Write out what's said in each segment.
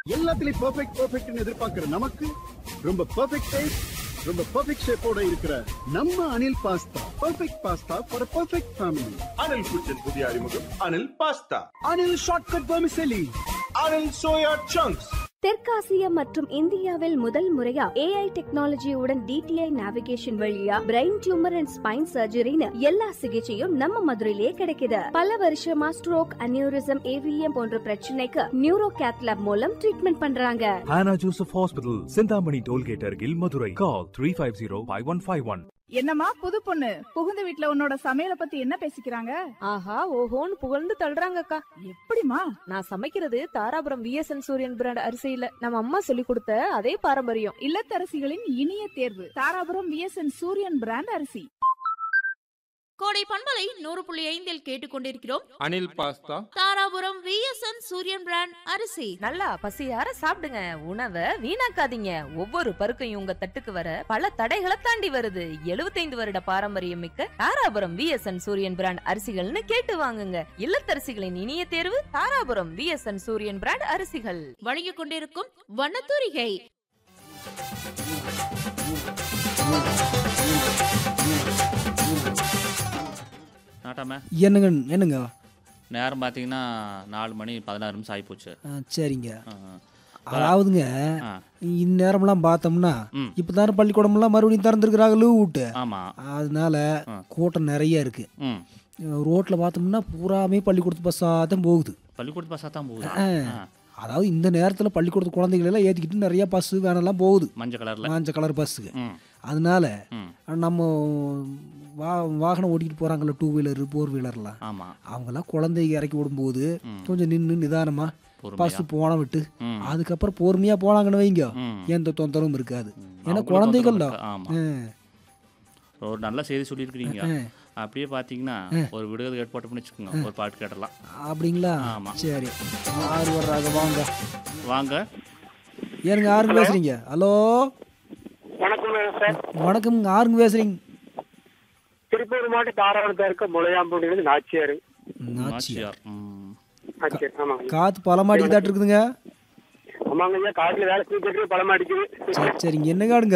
எல்லாத்துலயும் பெர்ஃபெக்ட் பெர்ஃபெக்ட்னு எதிர்பார்க்கிற நமக்கு ரொம்ப பெர்ஃபெக்ட் டேஸ்ட் ரொம்ப பெர்ஃபெக்ட் ஷேப்போட இருக்கிற நம்ம Anil pasta perfect pasta for perfect family Anil kitchen புதிய அறிமுகம் Anil pasta Anil shortcut vermicelli Anil soya chunks தெற்காசியா மற்றும் இந்தியாவில் முதல் முறையா ஏஐ டெக்னாலஜியுடன் டிடிஐ நேவிகேஷன் வழியா பிரெயின் டியூமர் அண்ட் ஸ்பைன் சர்ஜரின்னு எல்லா சிகிச்சையும் நம்ம மதுரையிலேயே கிடைக்குது பல வருஷமா ஸ்ட்ரோக் அனியூரிசம் ஏவிஎம் போன்ற பிரச்சனைக்கு நியூரோ கேத்லாப் மூலம் ட்ரீட்மெண்ட் பண்றாங்க Hannah Joseph Hospital, Sindhamani Tollgate Argil, Madurai. Call 350-5151. என்னம்மா புது பொண்ணு புகுந்த வீட்ல உன்னோட சமையல பத்தி என்ன பேசிக்கிறாங்க ஆஹா ஓஹோன்னு புகழ்ந்து தள்ளுறாங்கக்கா எப்படிமா நான் சமைக்கிறது தாராபுரம் விஎஸ்என் சூரியன் பிராண்ட் அரிசியில நம்ம அம்மா சொல்லி கொடுத்த அதே பாரம்பரியம் இல்லத்தரசிகளின் இனிய தேர்வு தாராபுரம் விஎஸ்என் சூரியன் பிராண்ட் அரிசி கோடை பண்பலை நூறு புள்ளி ஐந்தில் கேட்டுக்கொண்டிருக்கிறோம் Anil pasta Dharapuram VSN Suriyan brand அரிசி நல்லா பசியார சாப்பிடுங்க உணவை வீணாக்காதீங்க ஒவ்வொரு பருக்கையும் உங்க தட்டுக்கு வர பல தடைகளை தாண்டி வருது 75 வருட பாரம்பரியம் மிக்க தாராபுரம் விஎஸ்என் சூரியன் பிராண்ட் அரிசிகள்னு கேட்டு வாங்குங்க இல்லத்தரசிகளின் இனிய தேர்வு தாராபுரம் விஎஸ்என் சூரியன் பிராண்ட் அரிசிகள் வழங்கிக் கொண்டிருக்கும் வண்ணத்தூரிகை நாட்டாம என்னங்க என்னங்க நேரம் பார்த்தீங்கன்னா நாலு மணி பதினாறு நிமிஷம் ஆகிப்போச்சு ஆ, சரிங்க ஆ, ஆ. அதாவதுங்க ஆ. இந்நேரம்லாம் பார்த்தோம்னா ம். இப்பதானே பள்ளிக்கூடம்லாம் மறுபடியும் திறந்துருக்குறாங்க லீவ் விட்டு ஆமாம் அதனால ஆ. கூட்டம் நிறைய இருக்கு ம் ரோட்ல பார்த்தோம்னா பூராமே பள்ளிக்கூடத்து பஸ்ஸாக தான் போகுது பள்ளிக்கூடத்து பஸ்ஸாக தான் போகுது ஆ. ஆ, அதாவது இந்த நேரத்தில் பள்ளிக்கூடத்து குழந்தைகள் எல்லாம் ஏற்றிக்கிட்டு நிறைய பஸ்ஸு வேனெல்லாம் போகுது மஞ்சள் கலரில் மஞ்சள் கலர் பஸ்ஸுக்கு ம் அதனால ம் நம்ம வா வாகனம் ஓட்டிகிட்டு போகிறாங்கல்ல டூ வீலரு ஃபோர் வீலர்லாம் ஆமாம் அவங்கெல்லாம் குழந்தைங்க இறக்கி விடும்போது ம். கொஞ்சம் நின்று நிதானமாக பொறுமையா. பஸ் போன விட்டு ம் அதுக்கப்புறம் பொறுமையாக போனாங்கன்னு வைங்க ம். எந்த தொந்தரவும் இருக்காது ம். ஏன்னா அவங்களும் குழந்தைகள்ல தொந்தரவு ஆமாம் ஒரு நல்ல செய்தி சொல்லியிருக்கிறீங்க அப்படியே பார்த்தீங்கன்னா ஒரு விடுதலை கேட்டு போட்டோம்னு வச்சுக்கோங்க ஒரு பாட்டு கேட்டலாம் அப்படிங்களா ஆமா. சரி ஆறு வர்றாங்க வாங்க வாங்க ஏனுங்க ஆறுங்க பேசுறீங்க ஹலோ வணக்கம் சார் வணக்கம்ங்க ஆறுங்க பேசுறீங்க திருப்பூர் மாவட்டம் தாராபுரத்தா இருக்க முளையாம்பூண்டிலிருந்து நாச்சியார் நாச்சியா நாச்சியார் ம் நாச்சியார் ஆமாங்க காத்து பழமாடிக்கிட்டு இருக்குதுங்க ஆமாங்க ஐயா காட்டுல வேலை செஞ்சுட்டு பழம் அடிக்குது சரி சரிங்க என்ன காடுங்க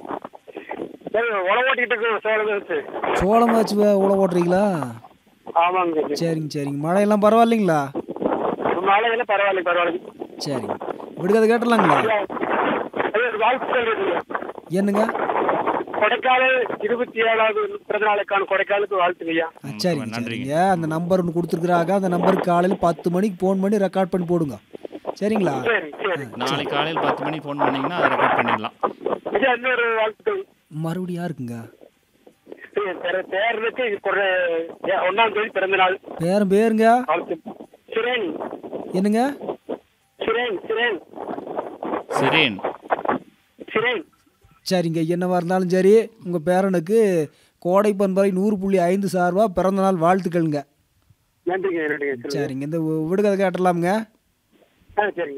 சரி உழவு ஓட்டிக்கிட்டு இருக்கோம் சோளம் வச்சு சோளம் வச்சு உழ ஓட்டுறீங்களா ஆமாங்க ஐயா. சரிங்க சரிங்க மழையெல்லாம் பரவாயில்லைங்களா மழையெல்லாம் பரவாயில்ல பரவாயில்ல சரிங்க விடுகதை கேட்டலாங்களா ஐயா, ஐயா, ஒரு வாழ்த்துக்கள் இருக்குங்க. என்னங்க கொடைக்கானல் இருபத்தி ஏழாவது பிறந்த நாளுக்கான கொடைக்கானலுக்கு வாழ்த்துங்க ஐயா ஆ, சரிங்க நன்றிங்க. சரிங்க அந்த நம்பர் ஒன்று கொடுத்துருக்குறாங்க அந்த நம்பருக்கு காலையில் பத்து மணிக்கு ஃபோன் பண்ணி ரெக்கார்ட் பண்ணி போடுங்க சரிங்களா சரி சரி நாளைக்கு காலையில் பத்து மணிக்கு ஃபோன் பண்ணீங்கன்னா அதை ரெக்கார்ட் பண்ணிடலாம் ஐயா இன்னொரு வாழ்த்துக்கள் மறுபடியும் யாருக்குங்க ஐயா, பேர- பேரனுக்கு ஒரு ஏ- ஒண்ணாம் தேதி பிறந்த நாள் பேரும் பேருங்க வாழ்த்து சிரேன் என்னங்க சிரேன் சிரேன் சிரேன் சிரேன் சரிங்க என்னவா இருந்தாலும் சரி உங்கள் பேரனுக்கு கோடை பண்பறை நூறு புள்ளி ஐந்து சார்பாக பிறந்த நாள் வாழ்த்துக்கள்ங்க நன்றிங்க நன்றிங்க சொல்லுங்க. சரிங்க இந்த வி- விடுகதை கேட்டலாமுங்க ஆ சரிங்க